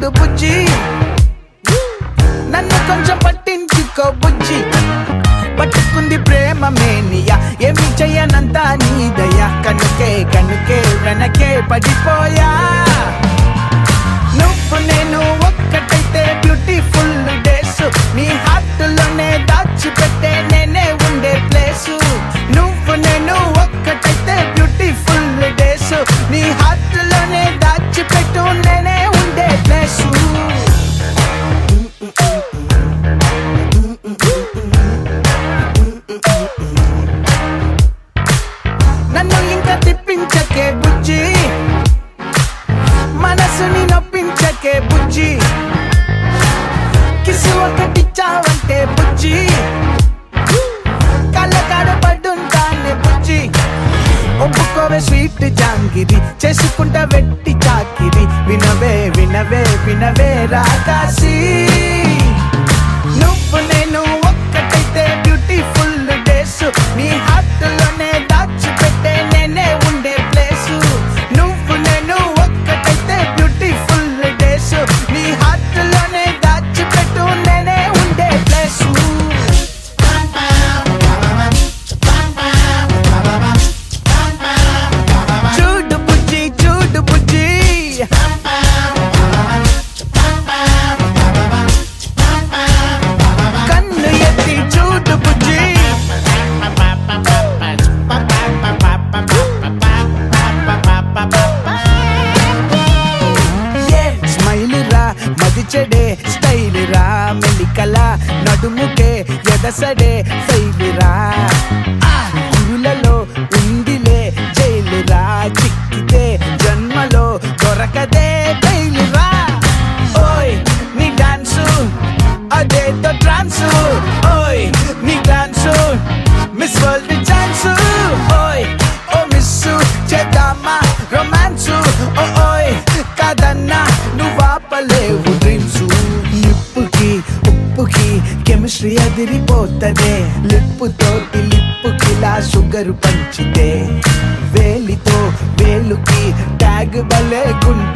చూడు బుజ్జి నన్ను కొంచెం పట్టించుకో బుజ్జి పట్టుకుంది ప్రేమ మేనియా ఏమి చెయ్యనంతా నీదయ్యా కనుకే కనుకే వెనకే పడిపోయా నువ్వు నేను ఒక్కటైతే బ్యూటిఫుల్ డేస్ నీ హార్ట్ లోనే దాచిపెట్టే నేనే ఉండే ప్లేస్ నువ్వు నేను ఒక్కటైతే బ్యూటిఫుల్ డేస్ నీ హార్ట్ లోనే దాచిపెట్టు నేనే ఉండే ప్లేస్ నన్ను ఇంకా తిప్పించకే బుజ్జి మనసుని నొప్పించకే బుజ్జి కిసు ఒకటిచ్చావంటే బుజ్జి కళ్ళకాడ పడ్డుంటానే బుజ్జి ఒప్పుకోవే స్వీట్ జాంగిరి చేసుకుంటా వెట్టి చాకిరి వినవే వినవే వినవే రాకాసి నువ్వు నేను ఒక్కటైతే బ్యూటిఫుల్ డేస్ నీ హార్ట్ లోనే దాచిపెట్టే నేనే ఉండే ప్లేస్ నువ్వు నేను ఒక్కటైతే బ్యూటిఫుల్ డేస్ నీ హార్ట్ లోనే దాచిపెట్టు నేనే ఉండే ప్లేస్ చూడు బుజ్జి చూడు బుజ్జి కన్ను ఎత్తి చూడు బుజ్జి ఏ స్మైల్ రా మది చెడే స్టైల్ రా మెలికల నడుముకే ఎదసడే ఫైల్ రా ఆ, కురులలో ఉందిలే జైలు రా చిక్కితే జన్మలో దొరకదే బయలు రా ఓయ్ నీ డాన్సు అదేదో ట్రాన్సు ఓయ్ నీ డాన్సు మిస్ వరల్డ్ ఛాన్సు ఓయ్ ఓ మిస్సు చేద్దామా రొమాన్సు ఓ ఓయ్ కాదన్నా నువ్వు ఆపలేవు డ్రీమ్స్ నిప్పుకి ఉప్పుకి కెమిస్ట్రీ అదిరిపోతదే లిప్పు తోటి లిప్పుకిలా షుగర్ పంచితే వేలితో వేలుకి ట్యాగ్ భలే గుంట